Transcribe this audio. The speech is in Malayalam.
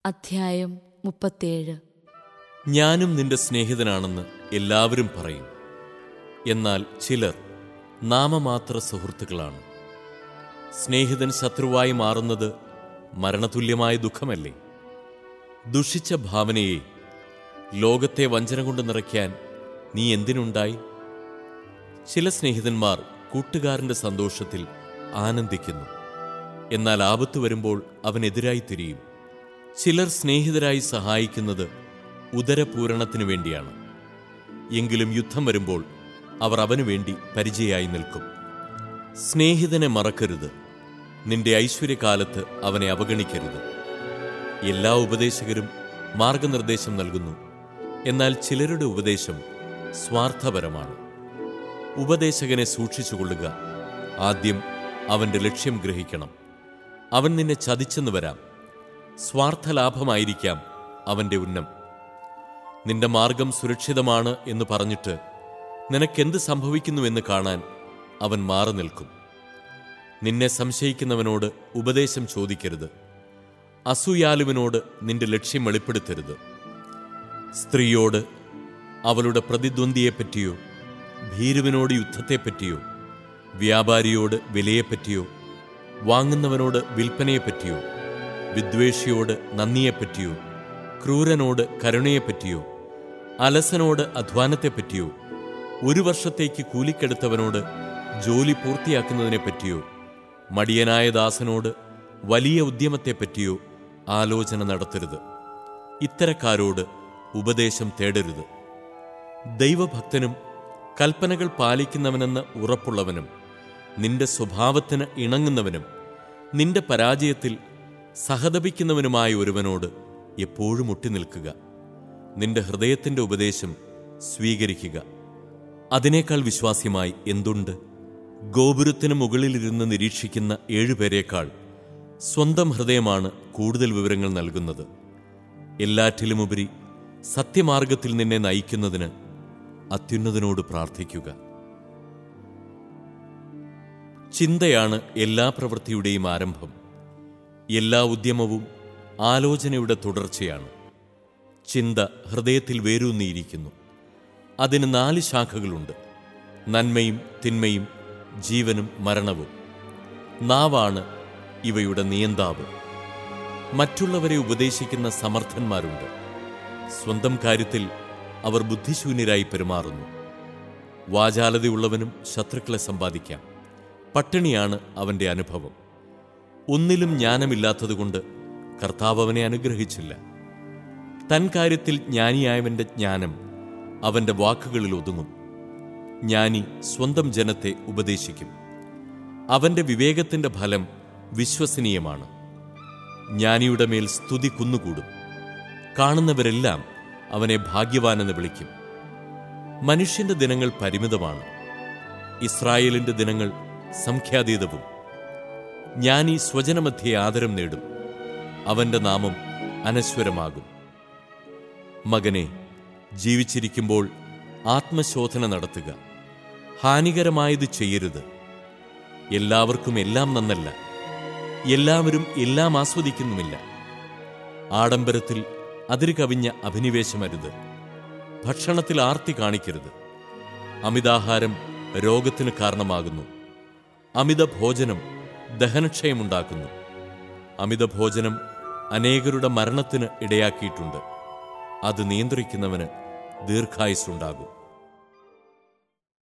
അധ്യായം മുപ്പത്തേഴ് ഞാനും നിന്റെ സ്നേഹിതനാണെന്ന് എല്ലാവരും പറയും എന്നാൽ ചിലർ നാമമാത്ര സുഹൃത്തുക്കളാണ് സ്നേഹിതൻ ശത്രുവായി മാറുന്നത് മരണതുല്യമായ ദുഃഖമല്ലേ ദുഷിച്ച ഭാവനയെ ലോകത്തെ വഞ്ചന കൊണ്ട് നിറയ്ക്കാൻ നീ എന്തിനുണ്ടായി ചില സ്നേഹിതന്മാർ കൂട്ടുകാരന്റെ സന്തോഷത്തിൽ ആനന്ദിക്കുന്നു എന്നാൽ ആപത്ത് വരുമ്പോൾ അവനെതിരായി തിരിയും ചിലർ സ്നേഹിതരായി സഹായിക്കുന്നത് ഉദരപൂരണത്തിനു വേണ്ടിയാണ് എങ്കിലും യുദ്ധം വരുമ്പോൾ അവർ അവനു വേണ്ടി പരിചയായി നിൽക്കും സ്നേഹിതനെ മറക്കരുത് നിന്റെ ഐശ്വര്യകാലത്ത് അവനെ അവഗണിക്കരുത് എല്ലാ ഉപദേശകരും മാർഗനിർദ്ദേശം നൽകുന്നു എന്നാൽ ചിലരുടെ ഉപദേശം സ്വാർത്ഥപരമാണ് ഉപദേശകനെ സൂക്ഷിച്ചുകൊള്ളുക ആദ്യം അവന്റെ ലക്ഷ്യം ഗ്രഹിക്കണം അവൻ നിന്നെ ചതിച്ചെന്ന് വരാം സ്വാർത്ഥലാഭമായിരിക്കാം അവന്റെ ഉന്നം നിന്റെ മാർഗം സുരക്ഷിതമാണ് എന്ന് പറഞ്ഞിട്ട് നിനക്കെന്ത് സംഭവിക്കുന്നുവെന്ന് കാണാൻ അവൻ മാറി നിൽക്കും നിന്നെ സംശയിക്കുന്നവനോട് ഉപദേശം ചോദിക്കരുത് അസൂയാലുവിനോട് നിന്റെ ലക്ഷ്യം വെളിപ്പെടുത്തരുത് സ്ത്രീയോട് അവളുടെ പ്രതിദ്വന്ദിയെപ്പറ്റിയോ ഭീരുവിനോട് യുദ്ധത്തെപ്പറ്റിയോ വ്യാപാരിയോട് വിലയെപ്പറ്റിയോ വാങ്ങുന്നവനോട് വിൽപ്പനയെപ്പറ്റിയോ വിദ്വേഷിയോട് നന്ദിയെപ്പറ്റിയോ ക്രൂരനോട് കരുണയെപ്പറ്റിയോ അലസനോട് അധ്വാനത്തെപ്പറ്റിയോ ഒരു വർഷത്തേക്ക് കൂലിക്കെടുത്തവനോട് ജോലി പൂർത്തിയാക്കുന്നതിനെപ്പറ്റിയോ മടിയനായ ദാസനോട് വലിയ ഉദ്യമത്തെപ്പറ്റിയോ ആലോചന നടത്തരുത് ഇത്തരക്കാരോട് ഉപദേശം തേടരുത് ദൈവഭക്തനും കൽപ്പനകൾ പാലിക്കുന്നവനെന്ന് ഉറപ്പുള്ളവനും നിന്റെ സ്വഭാവത്തിന് ഇണങ്ങുന്നവനും നിന്റെ പരാജയത്തിൽ സഹതപിക്കുന്നവനുമായ ഒരുവനോട് എപ്പോഴും ഒട്ടി നിൽക്കുക നിന്റെ ഹൃദയത്തിന്റെ ഉപദേശം സ്വീകരിക്കുക അതിനേക്കാൾ വിശ്വാസ്യമായി എന്തുണ്ട് ഗോപുരത്തിന് മുകളിലിരുന്ന് നിരീക്ഷിക്കുന്ന ഏഴുപേരേക്കാൾ സ്വന്തം ഹൃദയമാണ് കൂടുതൽ വിവരങ്ങൾ നൽകുന്നത് എല്ലാറ്റിലുമുപരി സത്യമാർഗത്തിൽ നിന്നെ നയിക്കുന്നതിന് അത്യുന്നതനോട് പ്രാർത്ഥിക്കുക ചിന്തയാണ് എല്ലാ പ്രവൃത്തിയുടെയും ആരംഭം എല്ലാ ഉദ്യമവും ആലോചനയുടെ തുടർച്ചയാണ് ചിന്ത ഹൃദയത്തിൽ വേരൂന്നിയിരിക്കുന്നു അതിന് നാല് ശാഖകളുണ്ട് നന്മയും തിന്മയും ജീവനും മരണവും നാവാണ് ഇവയുടെ നിയന്താവ് മറ്റുള്ളവരെ ഉപദേശിക്കുന്ന സമർത്ഥന്മാരുണ്ട് സ്വന്തം കാര്യത്തിൽ അവർ ബുദ്ധിശൂന്യരായി പെരുമാറുന്നു വാചാലതയുള്ളവനും ശത്രുക്കളെ സമ്പാദിക്കാം പട്ടിണിയാണ് അവന്റെ അനുഭവം ഒന്നിലും ജ്ഞാനമില്ലാത്തതുകൊണ്ട് കർത്താവ് അവനെ അനുഗ്രഹിച്ചില്ല തൻ കാര്യത്തിൽ ജ്ഞാനിയായവന്റെ ജ്ഞാനം അവന്റെ വാക്കുകളിൽ ഒതുങ്ങും ജ്ഞാനി സ്വന്തം ജനത്തെ ഉപദേശിക്കും അവന്റെ വിവേകത്തിന്റെ ഫലം വിശ്വസനീയമാണ് ജ്ഞാനിയുടെ മേൽ സ്തുതി കുന്നുകൂടും കാണുന്നവരെല്ലാം അവനെ ഭാഗ്യവാനെന്ന് വിളിക്കും മനുഷ്യന്റെ ദിനങ്ങൾ പരിമിതമാണ് ഇസ്രായേലിന്റെ ദിനങ്ങൾ സംഖ്യാതീതവും ജ്ഞാനി സ്വജനമധ്യേ ആദരം നേടും അവന്റെ നാമം അനശ്വരമാകും മകനെ ജീവിച്ചിരിക്കുമ്പോൾ ആത്മശോധന നടത്തുക ഹാനികരമായത് ചെയ്യരുത് എല്ലാവർക്കും എല്ലാം നന്നല്ല എല്ലാവരും എല്ലാം ആസ്വദിക്കുന്നുമില്ല ആഡംബരത്തിൽ അതിര് കവിഞ്ഞ അഭിനിവേശമരുത് ഭക്ഷണത്തിൽ ആർത്തി കാണിക്കരുത് അമിതാഹാരം രോഗത്തിന് കാരണമാകുന്നു അമിത ഭോജനം ദഹനക്ഷയമുണ്ടാക്കുന്നു അമിത ഭോജനം അനേകരുടെ മരണത്തിന് ഇടയാക്കിയിട്ടുണ്ട് അത് നിയന്ത്രിക്കുന്നവന് ദീർഘായുസ്സുണ്ടാകും